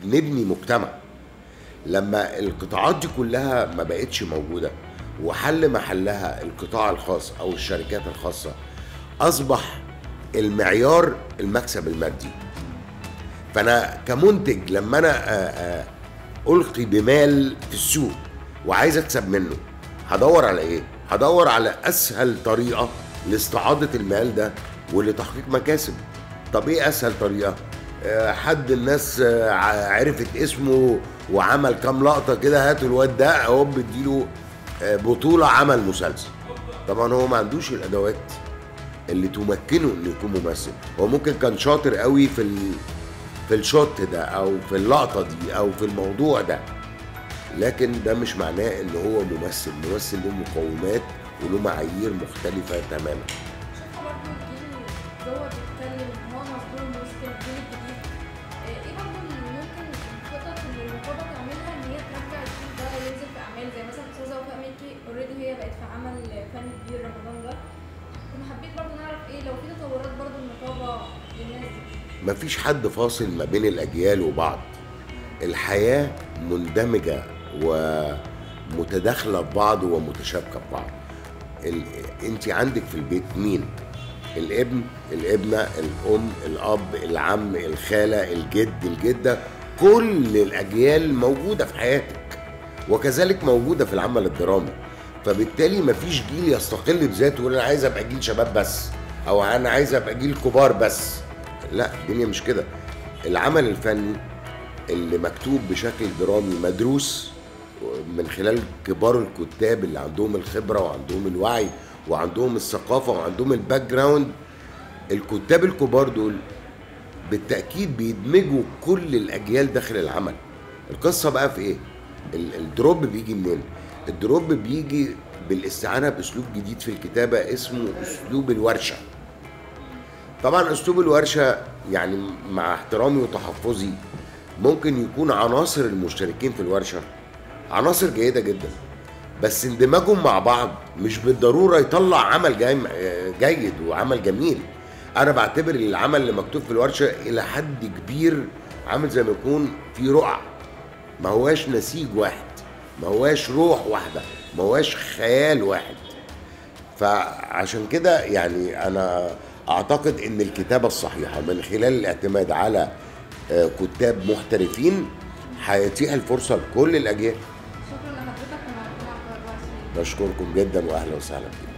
نبني مجتمع لما القطاعات دي كلها ما بقتش موجوده وحل محلها القطاع الخاص او الشركات الخاصه اصبح المعيار المكسب المادي فانا كمنتج لما انا آه، آه، القي بمال في السوق وعايز اكسب منه هدور على ايه هدور على اسهل طريقه لاستعاضه المال ده ولتحقيق مكاسب طب ايه اسهل طريقه آه، حد الناس آه، ع- عرفت اسمه وعمل كام لقطه كده هاتوا الواد ده اهو بديله آه، بطوله عمل مسلسل طبعا هو ما عندوش الادوات اللي تمكنه انه يكون ممثل هو ممكن كان شاطر قوي في ال... في الشوت ده او في اللقطه دي او في الموضوع ده لكن ده مش معناه ان هو ممثل ممثل له مقومات وله معايير مختلفه تماما شايفه برضه الجيل جوه بيتكلم هو مظلوم وسط الجيل الجديد آه، ايه برضه اللي ممكن الخطط اللي الرقابه تعملها ان هي ترجع الجيل ده ينزل في اعمال زي مثلا استاذه وفاء ميكي اوريدي هي بقت في عمل فني كبير رمضان ده كنا حبيت برضه نعرف ايه لو في تطورات برضه النقابه للناس دي مفيش حد فاصل ما بين الاجيال وبعض الحياه مندمجه ومتداخله ببعض ومتشابكه ببعض ال... انت عندك في البيت مين الابن الابنه الام الاب العم الخاله الجد الجده كل الاجيال موجوده في حياتك وكذلك موجوده في العمل الدرامي فبالتالي مفيش جيل يستقل بذاته ويقول انا عايز ابقى جيل شباب بس او انا عايز ابقى جيل كبار بس لا الدنيا مش كده العمل الفني اللي مكتوب بشكل درامي مدروس من خلال كبار الكتاب اللي عندهم الخبره وعندهم الوعي وعندهم الثقافه وعندهم الباك جراوند الكتاب الكبار دول بالتاكيد بيدمجوا كل الاجيال داخل العمل القصه بقى في ايه ال- الدروب بيجي منين الدروب بيجي بالاستعانه باسلوب جديد في الكتابه اسمه اسلوب الورشه طبعا اسلوب الورشه يعني مع احترامي وتحفظي ممكن يكون عناصر المشتركين في الورشه عناصر جيده جدا بس اندماجهم مع بعض مش بالضروره يطلع عمل جاي جيد وعمل جميل انا بعتبر العمل اللي مكتوب في الورشه الى حد كبير عامل زي ما يكون في رقع ما هواش نسيج واحد ما هواش روح واحده ما هواش خيال واحد فعشان كده يعني انا اعتقد ان الكتابه الصحيحه من خلال الاعتماد على آه، كتاب محترفين هيتيح الفرصه لكل الاجيال شكرا لحضرتك ونورتنا في 24 بشكركم جدا واهلا وسهلا بكم